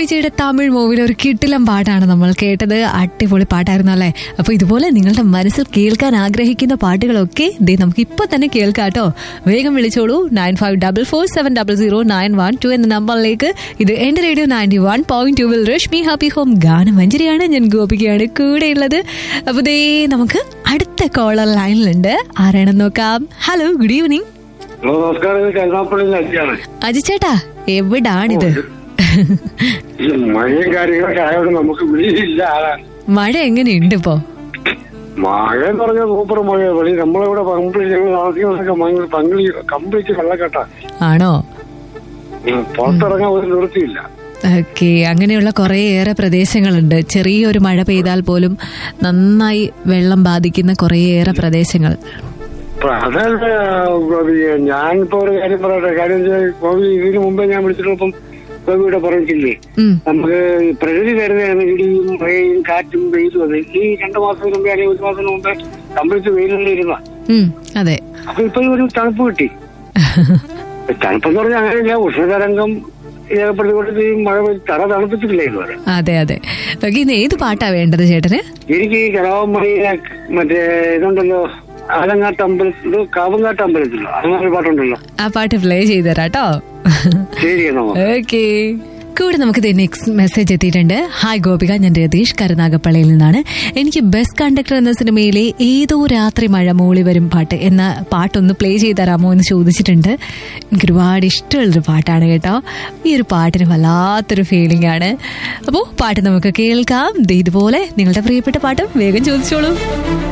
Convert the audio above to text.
വിജയുടെ തമിഴ് മൂവിലെ ഒരു കിട്ടിലം പാട്ടാണ് നമ്മൾ കേട്ടത് അടിപൊളി പാട്ടായിരുന്നു അല്ലേ അപ്പൊ ഇതുപോലെ നിങ്ങളുടെ മനസ്സിൽ കേൾക്കാൻ ആഗ്രഹിക്കുന്ന പാട്ടുകളൊക്കെ ദേ നമുക്ക് ഇപ്പൊ തന്നെ കേൾക്കാം കേട്ടോ വേഗം വിളിച്ചോളൂ nine five double four seven double zero nine one two എന്ന നമ്പറിലേക്ക് ഇത് എന്റെ radio ninety one point two will Rashmi happy home ഗാനമഞ്ജരിയാണ് ഞാൻ ഗോപികയാണ് കൂടെയുള്ളത് അപ്പൊ ദേ നമുക്ക് അടുത്ത കോളർ ലൈനിലുണ്ട് ആരാണെന്ന് നോക്കാം ഹലോ ഗുഡ് ഈവനിങ് ഹലോ നമസ്കാരം ഇത് കരുനാപ്പള്ളി അജിയാണ് അജിച്ചേട്ടാ എവിടാണിത് ഈ മഴയും കാര്യങ്ങളൊക്കെ ആയതുകൊണ്ട് നമുക്ക് വിളിയില്ല ആകാൻ മഴ എങ്ങനെയുണ്ട് ഇപ്പോ മഴ എന്ന് പറഞ്ഞാൽ സൂപ്പർ മഴ വെളി നമ്മളിവിടെ കംപ്ലീറ്റ് ഞങ്ങൾ താമസിക്കുന്നതൊക്കെ ഭയങ്കര പങ്കളി കംപ്ലീറ്റ് വെള്ളക്കെട്ടാ ആണോ ഉം, പുറത്തിറങ്ങാൻ ഒരു നിവൃത്തിയില്ല ഓക്കെ അങ്ങനെയുള്ള കുറേയേറെ പ്രദേശങ്ങളുണ്ട് ചെറിയൊരു മഴ പെയ്താൽ പോലും നന്നായി വെള്ളം ബാധിക്കുന്ന കുറേയേറെ പ്രദേശങ്ങൾ അപ്പൊ അതായത് ഗോപി ഞാനിപ്പോ ഒരു കാര്യം പറയട്ടെ കാര്യം വെച്ചാൽ ഗോപി ഇതിനു മുമ്പേ ഞാൻ വിളിച്ചിട്ടപ്പം ഗോപിയുടെ പറഞ്ഞിട്ടില്ലേ ഉം, നമുക്ക് ഈ പ്രകൃതി തരുന്നതാണ് ഇടിയും മഴയും കാറ്റും വെയിലും അത് ഈ രണ്ടു മാസത്തിന് മുമ്പേ അല്ലെങ്കിൽ ഒരു മാസത്തിന് മുമ്പേ കംപ്ലീറ്റ് വെയിലുള്ളിരുന്ന ഉം, അതെ അപ്പൊ ഇപ്പൊ ഒരു തണുപ്പ് കിട്ടി തണുപ്പെന്ന് പറഞ്ഞാൽ അങ്ങനെയില്ല ഉഷ്ണതരംഗം രേഖപ്പെടുത്തിക്കൊണ്ട് ഈ മഴ പെയ്ത് തറ തണുപ്പിച്ചിട്ടില്ല ഇതുവരെ അതെ അതെ ഓക്കെ ഇന്ന് ഏത് പാട്ടാ വേണ്ടത് ചേട്ടന് എനിക്ക് ഈ കലാവമണിയിലെ മറ്റേ ഇതുണ്ടല്ലോ ആലങ്ങാട്ട് അമ്പലത്തിലോ കാവങ്ങാട്ട് അമ്പലത്തിലോ അങ്ങനെ ഒരു പാട്ടുണ്ടല്ലോ ആ പാട്ട് പ്ലേ ചെയ്തുതരാട്ടോ ശരി എന്നാ ഓക്കെ കൂടെ നമുക്ക് നെക്സ്റ്റ് മെസ്സേജ് എത്തിയിട്ടുണ്ട് ഹായ് ഗോപിക ഞാൻ രതീഷ് കരുനാഗപ്പള്ളിയിൽ നിന്നാണ് എനിക്ക് ബസ് കണ്ടക്ടർ എന്ന സിനിമയിലെ ഏതോ രാത്രി മഴ മൂളി വരും പാട്ട് എന്ന പാട്ടൊന്ന് പ്ലേ ചെയ്ത് തരാമോ എന്ന് ചോദിച്ചിട്ടുണ്ട് എനിക്ക് ഒരുപാട് ഇഷ്ടമുള്ളൊരു പാട്ടാണ് കേട്ടോ ഈ ഒരു പാട്ടിന് വല്ലാത്തൊരു ഫീലിംഗ് ആണ് അപ്പോൾ പാട്ട് നമുക്ക് കേൾക്കാം ദേ ഇതുപോലെ നിങ്ങളുടെ പ്രിയപ്പെട്ട പാട്ടും വേഗം ചോദിച്ചോളൂ